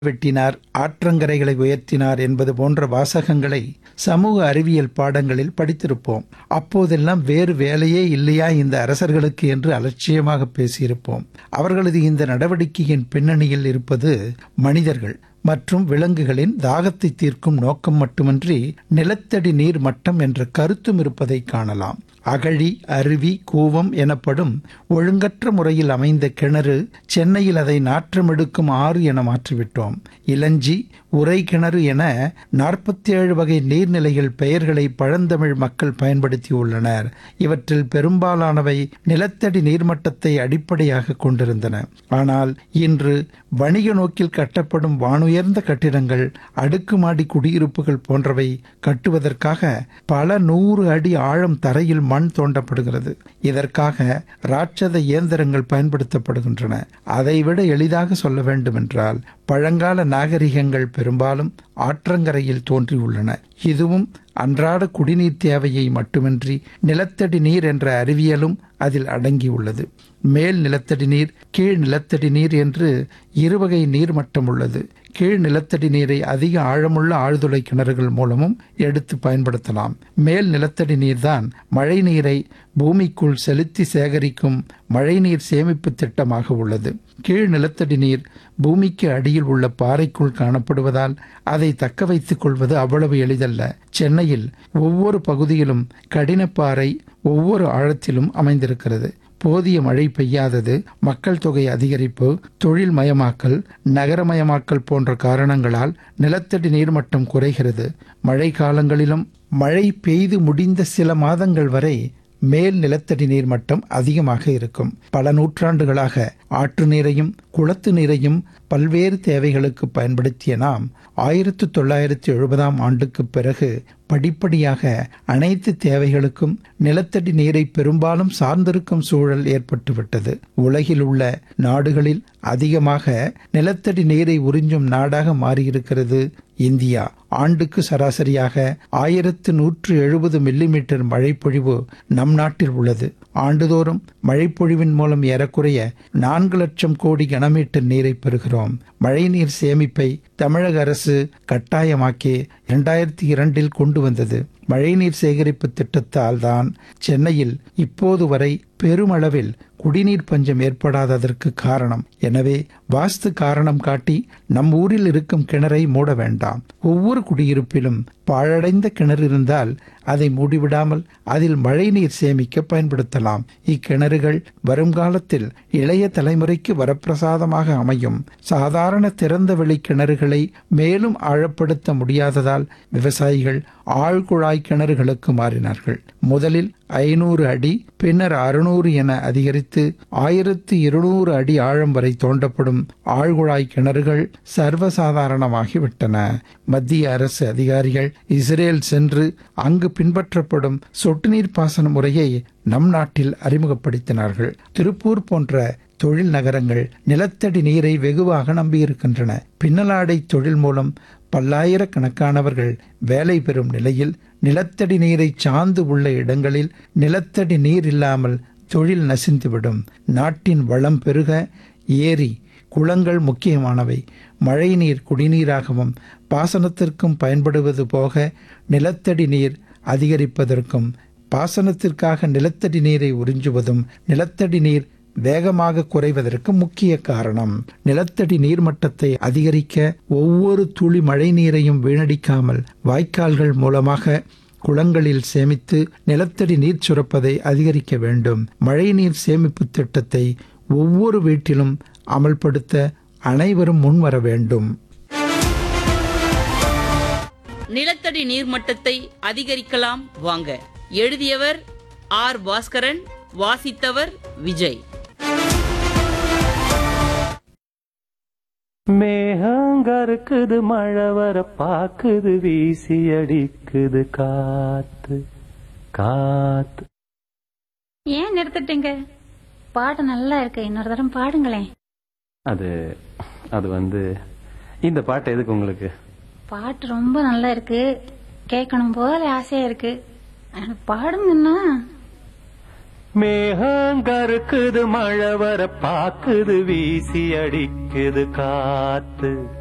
வெட்டினார் ஆற்றங்கரைகளை உயர்த்தினார் என்பது போன்ற வாசகங்களை சமூக அறிவியல் பாடங்களில் படித்திருப்போம் அப்போதெல்லாம் வேறு வேலையே இல்லையா இந்த அரசர்களுக்கு என்று அலட்சியமாக பேசியிருப்போம் அவர்களது இந்த நடவடிக்கையின் பின்னணியில் இருப்பது மனிதர்கள் மற்றும் விலங்குகளின் தாகத்தை தீர்க்கும் நோக்கம் மட்டுமின்றி நிலத்தடி நீர் மட்டம் என்ற கருத்தும் இருப்பதை காணலாம் அகழி அருவி கூவம் எனப்படும் ஒழுங்கற்ற முறையில் அமைந்த கிணறு சென்னையில் அதை நாற்றமெடுக்கும் ஆறு என மாற்றிவிட்டோம் இளஞ்சி உரை கிணறு என நாற்பத்தி ஏழு வகை நீர்நிலைகள் பெயர்களை பழந்தமிழ் மக்கள் பயன்படுத்தியுள்ளனர் இவற்றில் பெரும்பாலானவை நிலத்தடி நீர்மட்டத்தை அடிப்படையாக கொண்டிருந்தன ஆனால் இன்று வணிக நோக்கில் கட்டப்படும் வானுயர்ந்த கட்டிடங்கள் அடுக்குமாடி குடியிருப்புகள் போன்றவை கட்டுவதற்காக பல நூறு அடி ஆழம் தரையில் மண் தோண்டப்படுகிறது இதற்காக ராட்சத இயந்திரங்கள் பயன்படுத்தப்படுகின்றன அதைவிட எளிதாக சொல்ல வேண்டுமென்றால் பழங்கால நாகரிகங்கள் பெரும்பாலும் ஆற்றங்கரையில் தோன்றியுள்ளன இதுவும் அன்றாட குடிநீர் தேவையை மட்டுமின்றி நிலத்தடி நீர் என்ற அறிவியலும் அதில் அடங்கியுள்ளது மேல் நிலத்தடி நீர் கீழ் நிலத்தடி நீர் என்று இருவகை நீர்மட்டம் உள்ளது கீழ் நிலத்தடி நீரை அதிக ஆழமுள்ள ஆழ்துளை கிணறுகள் மூலமும் எடுத்து பயன்படுத்தலாம் மேல் நிலத்தடி நீர்தான் மழை நீரை பூமிக்குள் செலுத்தி சேகரிக்கும் மழைநீர் சேமிப்பு திட்டமாக உள்ளது கீழ் நிலத்தடி நீர் பூமிக்கு அடியில் உள்ள பாறைக்குள் காணப்படுவதால் அதை தக்க வைத்துக் கொள்வது அவ்வளவு எளிதல்ல சென்னையில் ஒவ்வொரு பகுதியிலும் கடினப்பாறை ஒவ்வொரு ஆழத்திலும் அமைந்திருக்கிறது போதிய மழை பெய்யாதது மக்கள் தொகை அதிகரிப்பு தொழில் மயமாக்கல் நகரமயமாக்கல் போன்ற காரணங்களால் நிலத்தடி நீர்மட்டம் குறைகிறது மழை காலங்களிலும் மழை பெய்து முடிந்த சில மாதங்கள் வரை மேல் நிலத்தடி நீர் மட்டம் அதிகமாக இருக்கும் பல நூற்றாண்டுகளாக ஆற்று நீரையும் குளத்து நீரையும் பல்வேறு தேவைகளுக்கு பயன்படுத்திய நாம் ஆயிரத்து தொள்ளாயிரத்தி எழுபதாம் ஆண்டுக்கு பிறகு படிப்படியாக அனைத்து தேவைகளுக்கும் நிலத்தடி நீரை பெரும்பாலும் சார்ந்திருக்கும் சூழல் ஏற்பட்டுவிட்டது உலகில் உள்ள நாடுகளில் அதிகமாக நிலத்தடி நீரை உறிஞ்சும் நாடாக மாறியிருக்கிறது இந்தியா ஆண்டுக்கு சராசரியாக ஆயிரத்து நூற்று எழுபது மில்லிமீட்டர் மழைப்பொழிவு நம் நாட்டில் உள்ளது ஆண்டுதோறும் மழைப்பொழிவின் மூலம் ஏறக்குறைய நான்கு லட்சம் கோடி கனமீட்டர் நீரை பெறுகிறோம் மழைநீர் சேமிப்பை தமிழக அரசு கட்டாயமாக்கி இரண்டாயிரத்தி இரண்டில் கொண்டு வந்தது மழைநீர் சேகரிப்பு திட்டத்தால் தான் சென்னையில் இப்போது வரை பெருமளவில் குடிநீர் பஞ்சம் ஏற்படாததற்கு காரணம் எனவே வாஸ்து காரணம் காட்டி நம் ஊரில் இருக்கும் கிணறை மூட வேண்டாம் ஒவ்வொரு குடியிருப்பிலும் பாழடைந்த கிணறு இருந்தால் அதை மூடிவிடாமல் அதில் மழைநீர் சேமிக்க பயன்படுத்தலாம் இக்கிணறுகள் வருங்காலத்தில் இளைய தலைமுறைக்கு வரப்பிரசாதமாக அமையும் சாதாரண திறந்த வெளி கிணறுகளை மேலும் ஆழப்படுத்த முடியாததால் விவசாயிகள் ஆழ்குழாய் கிணறுகளுக்கு மாறினார்கள் முதலில் ஐநூறு அடி பின்னர் அறுநூறு என அதிகரித்து ஆயிரத்து இருநூறு அடி ஆழம் வரை தோண்டப்படும் ஆழ்குழாய் கிணறுகள் சர்வசாதாரணமாகிவிட்டன மத்திய அரசு அதிகாரிகள் இஸ்ரேல் சென்று அங்கு பின்பற்றப்படும் சொட்டு நீர் பாசன முறையை நம் நாட்டில் அறிமுகப்படுத்தினார்கள் திருப்பூர் போன்ற தொழில் நகரங்கள் நிலத்தடி நீரை வெகுவாக நம்பியிருக்கின்றன பின்னலாடை தொழில் மூலம் பல்லாயிரக்கணக்கானவர்கள் வேலை பெறும் நிலையில் நிலத்தடி நீரை சார்ந்து உள்ள இடங்களில் நிலத்தடி நீர் இல்லாமல் தொழில் நசிந்துவிடும் நாட்டின் வளம் பெருக ஏரி குளங்கள் முக்கியமானவை மழைநீர் குடிநீராகவும் பாசனத்திற்கும் பயன்படுவது போக நிலத்தடி நீர் அதிகரிப்பதற்கும் பாசனத்திற்காக நிலத்தடி நீரை உறிஞ்சுவதும் நிலத்தடி நீர் வேகமாக குறைவதற்கு முக்கிய காரணம் நிலத்தடி நீர்மட்டத்தை அதிகரிக்க ஒவ்வொரு துளி மழை நீரையும் வீணடிக்காமல் வாய்க்கால்கள் மூலமாக குளங்களில் சேமித்து நிலத்தடி நீர் சுரப்பதை அதிகரிக்க வேண்டும் மழைநீர் சேமிப்பு திட்டத்தை ஒவ்வொரு வீட்டிலும் அமல்படுத்த அனைவரும் முன்வர வேண்டும் நிலத்தடி நீர்மட்டத்தை அதிகரிக்கலாம் வாங்க எழுதியவர் ஆர் பாஸ்கரன் வாசித்தவர் விஜய் மேகங்கருக்குது மழை வர பாக்குது வீசி அடிக்குது காத்து காத்து ஏன் நிறுத்திட்டீங்க பாட்டு நல்லா இருக்கு இன்னொரு தரம் பாடுங்களேன் அது அது வந்து இந்த பாட்டு எதுக்கு உங்களுக்கு பாட்டு ரொம்ப நல்லா இருக்கு கேட்கணும் போல ஆசையா இருக்கு ஆனா பாடுங்கன்னா மேகங்கருக்குது மழை வர பாக்குது வீசி அடிக்குது காத்து